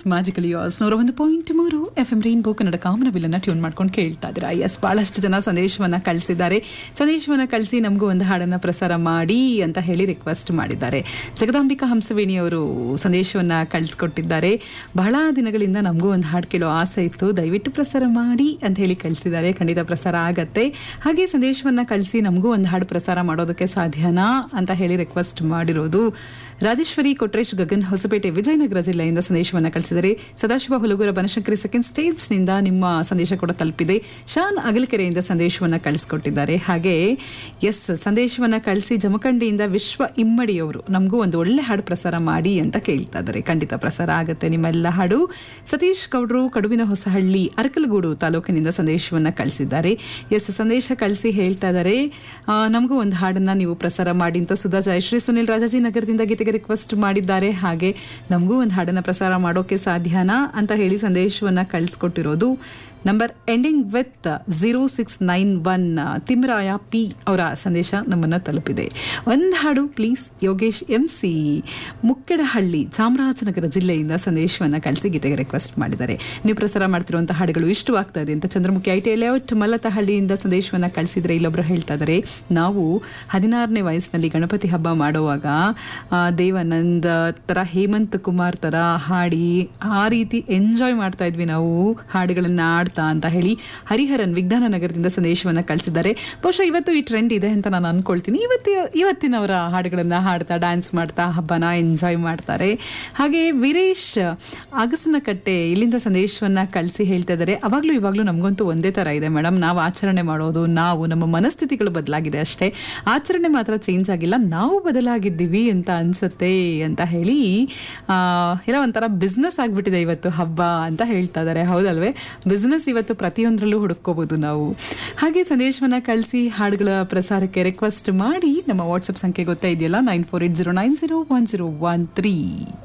magical as ನೂರ ಒಂದು point ಮೂರು ಎಫ್ ಎಂ ರೈನ್ಬೋ ಕನ್ನಡ ಕಾಮನಬಿಲ್ಲನ್ನ ಟ್ಯೂನ್ ಮಾಡ್ಕೊಂಡು ಕೇಳ್ತಾ ಇದ್ದೀರಾ ಎಸ್ ಬಹಳಷ್ಟು ಜನ ಸಂದೇಶವನ್ನ ಕಳಿಸಿದ್ದಾರೆ ಸಂದೇಶವನ್ನ ಕಳಿಸಿ ನಮಗೂ ಒಂದು ಹಾಡನ್ನ ಪ್ರಸಾರ ಮಾಡಿ ಅಂತ ಹೇಳಿ ರಿಕ್ವೆಸ್ಟ್ ಮಾಡಿದ್ದಾರೆ ಜಗದಾಂಬಿಕಾ ಹಂಸವೇಣಿ ಅವರು ಸಂದೇಶವನ್ನ ಕಳಿಸ್ಕೊಟ್ಟಿದ್ದಾರೆ ಬಹಳ ದಿನಗಳಿಂದ ನಮಗೂ ಒಂದು ಹಾಡು ಕೇಳೋ ಆಸೆ ಇತ್ತು ದಯವಿಟ್ಟು ಪ್ರಸಾರ ಮಾಡಿ ಅಂತ ಹೇಳಿ ಕಳಿಸಿದ್ದಾರೆ ಖಂಡಿತ ಪ್ರಸಾರ ಆಗತ್ತೆ ಹಾಗೆ ಸಂದೇಶವನ್ನ ಕಳಿಸಿ ನಮಗೂ ಒಂದು ಹಾಡು ಪ್ರಸಾರ ಮಾಡೋದಕ್ಕೆ ಸಾಧ್ಯನಾ ಅಂತ ಹೇಳಿ ರಿಕ್ವೆಸ್ಟ್ ಮಾಡಿರೋದು ರಾಜೇಶ್ವರಿ ಕೊಟ್ರೇಶ್ ಗಗನ್ ಹೊಸಪೇಟೆ ವಿಜಯನಗರ ಜಿಲ್ಲೆಯಿಂದ ಸಂದೇಶವನ್ನ ಕಳಿಸಿದರೆ ಸದಾಶಿವ ಹುಲಗೂರ ಬನಶಂಕರಿ ಸೆಕೆಂಡ್ ಸ್ಟೇಜ್ನಿಂದ ನಿಮ್ಮ ಸಂದೇಶ ಕೂಡ ತಲುಪಿದೆ ಶಾನ್ ಅಗಲಕೆರೆಯಿಂದ ಸಂದೇಶವನ್ನ ಕಳಿಸ್ಕೊಟ್ಟಿದ್ದಾರೆ ಹಾಗೆ ಎಸ್ ಸಂದೇಶವನ್ನ ಕಳಿಸಿ ಜಮಖಂಡಿಯಿಂದ ವಿಶ್ವ ಇಮ್ಮಡಿಯವರು ನಮಗೂ ಒಂದು ಒಳ್ಳೆ ಹಾಡು ಪ್ರಸಾರ ಮಾಡಿ ಅಂತ ಕೇಳ್ತಾ ಇದ್ದಾರೆ ಖಂಡಿತ ಪ್ರಸಾರ ಆಗುತ್ತೆ ನಿಮ್ಮೆಲ್ಲ ಹಾಡು ಸತೀಶ್ ಗೌಡ್ರು ಕಡುವಿನ ಹೊಸಹಳ್ಳಿ ಅರಕಲಗೂಡು ತಾಲೂಕಿನಿಂದ ಸಂದೇಶವನ್ನ ಕಳಿಸಿದ್ದಾರೆ ಎಸ್ ಸಂದೇಶ ಕಳಿಸಿ ಹೇಳ್ತಾ ಇದ್ದಾರೆ ಆ, ನಮಗೂ ಒಂದು ಹಾಡನ್ನ ನೀವು ಪ್ರಸಾರ ಮಾಡಿ ಅಂತ ಸುಧಾ ಜಯಶ್ರೀ ಸುನಿಲ್ ರಾಜಾಜಿನಗರದಿಂದ ಗೀತೆಗೆ ರಿಕ್ವೆಸ್ಟ್ ಮಾಡಿದ್ದಾರೆ ಹಾಗೆ ನಮಗೂ ಒಂದು ಹಾಡನ್ನ ಪ್ರಸಾರ ಮಾಡೋಕೆ ಸಾಧ್ಯನಾ ಅಂತ ಹೇಳಿ ಸಂದೇಶವನ್ನ ಕಳಿಸ್ಕೊಟ್ಟಿರೋದು number ending with zero six nine one Thimraya P ಅವರ ಸಂದೇಶ ನಮ್ಮನ್ನ ತಲುಪಿದೆ ಒಂದು ಹಾಡು please Yogesh M C Mukkedahalli Chamarajanagar ಜಿಲ್ಲೆಯಿಂದ ಸಂದೇಶವನ್ನ ಕಳಿಸಿ ಗೀತೆಗೆ ರಿಕ್ವೆಸ್ಟ್ ಮಾಡಿದ್ದಾರೆ ನೀವು ಪ್ರಸಾರ ಮಾಡ್ತಿರುವಂತಹ ಹಾಡುಗಳು ಇಷ್ಟವಾಗ್ತಾ ಇದೆ ಅಂತ ಚಂದ್ರಮುಖಿ ಐ ಟಿ ಲೇಔಟ್ ಮಲ್ಲತಹಳ್ಳಿಯಿಂದ ಸಂದೇಶವನ್ನ ಕಳಿಸಿದ್ರೆ ಇಲ್ಲೊಬ್ರು ಹೇಳ್ತಾ ಇದ್ದಾರೆ ನಾವು ಹದಿನಾರನೇ ವಯಸ್ಸಿನಲ್ಲಿ ಗಣಪತಿ ಹಬ್ಬ ಮಾಡುವಾಗ ಆ, ದೇವಾನಂದ್ ತರ ಹೇಮಂತ್ ಕುಮಾರ್ ತರ ಹಾಡಿ ಆ ರೀತಿ ಎಂಜಾಯ್ ಮಾಡ್ತಾ ಇದ್ವಿ ನಾವು ಹಾಡುಗಳನ್ನ ಆಡ್ತಾ ಅಂತ ಹೇಳಿ ಹರಿಹರನ್ ವಿಜ್ಞಾನ ನಗರದಿಂದ ಸಂದೇಶವನ್ನ ಕಳಿಸಿದ್ದಾರೆ ಬಹುಶಃ ಇವತ್ತು ಈ ಟ್ರೆಂಡ್ ಇದೆ ಅಂತ ನಾನು ಅನ್ಕೊಳ್ತೀನಿ ಇವತ್ತಿ ಇವತ್ತಿನವರ ಹಾಡುಗಳನ್ನ ಹಾಡ್ತಾ ಡ್ಯಾನ್ಸ್ ಮಾಡ್ತಾ ಹಬ್ಬನ ಎಂಜಾಯ್ ಮಾಡ್ತಾರೆ ಹಾಗೆ ವೀರೇಶ್ ಅಗಸನಕಟ್ಟೆ ಇಲ್ಲಿಂದ ಸಂದೇಶವನ್ನ ಕಳಿಸಿ ಹೇಳ್ತಾ ಇದ್ದಾರೆ ಅವಾಗ್ಲೂ ಇವಾಗ್ಲೂ ನಮಗಂತೂ ಒಂದೇ ತರ ಇದೆ ಮೇಡಮ್ ನಾವು ಆಚರಣೆ ಮಾಡೋದು ನಾವು ನಮ್ಮ ಮನಸ್ಥಿತಿಗಳು ಬದಲಾಗಿದೆ ಅಷ್ಟೇ ಆಚರಣೆ ಮಾತ್ರ ಚೇಂಜ್ ಆಗಿಲ್ಲ ನಾವು ಬದಲಾಗಿದ್ದೀವಿ ಅಂತ ಅನ್ಸುತ್ತೆ ಅಂತ ಹೇಳಿ ಆ, ಏನೋ ಒಂಥರ ಬಿಸ್ನೆಸ್ ಆಗ್ಬಿಟ್ಟಿದೆ ಇವತ್ತು ಹಬ್ಬ ಅಂತ ಹೇಳ್ತಾ ಇದ್ದಾರೆ ಹೌದಲ್ವೇ ಬಿಸ್ನೆಸ್ ಇವತ್ತು ಪ್ರತಿಯೊಂದರಲ್ಲೂ ಹುಡುಕೋಬಹುದು ನಾವು ಹಾಗೆ ಸಂದೇಶವನ್ನ ಕಳಿಸಿ ಹಾಡುಗಳ ಪ್ರಸಾರಕ್ಕೆ ರಿಕ್ವೆಸ್ಟ್ ಮಾಡಿ ನಮ್ಮ ವಾಟ್ಸಪ್ ಸಂಖ್ಯೆ ಗೊತ್ತಾ ಇದೆಯಲ್ಲ nine four eight zero nine zero one zero one three